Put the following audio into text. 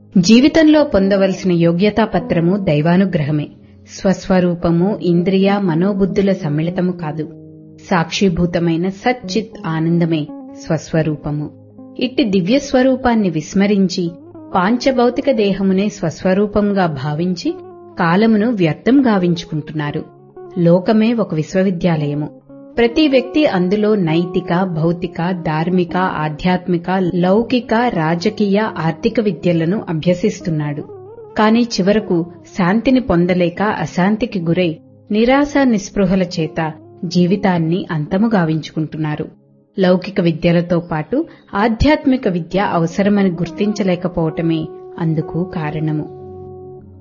జీవితంలో పొందవలసిన యోగ్యతా పత్రము దైవానుగ్రహమే స్వస్వరూపము ఇంద్రియ మనోబుద్ధుల సమ్మిళితము కాదు సాక్షిభూతమైన సచ్చిత్ ఆనందమే స్వస్వరూపము ఇట్టి దివ్య స్వరూపాన్ని విస్మరించి పాంచభౌతిక దేహమునే స్వస్వరూపంగా భావించి కాలమును వ్యర్థం గావించుకుంటున్నారు లోకమే ఒక విశ్వవిద్యాలయము ప్రతి వ్యక్తి అందులో నైతిక భౌతిక ధార్మిక ఆధ్యాత్మిక లౌకిక రాజకీయ ఆర్థిక విద్యలను అభ్యసిస్తున్నాడు కాని చివరకు శాంతిని పొందలేక అశాంతికి గురై నిరాశ నిస్పృహల చేత జీవితాన్ని అంతము గావించుకుంటున్నారు లౌకిక విద్యలతో పాటు ఆధ్యాత్మిక విద్య అవసరమని గుర్తించలేకపోవటమే అందుకు కారణము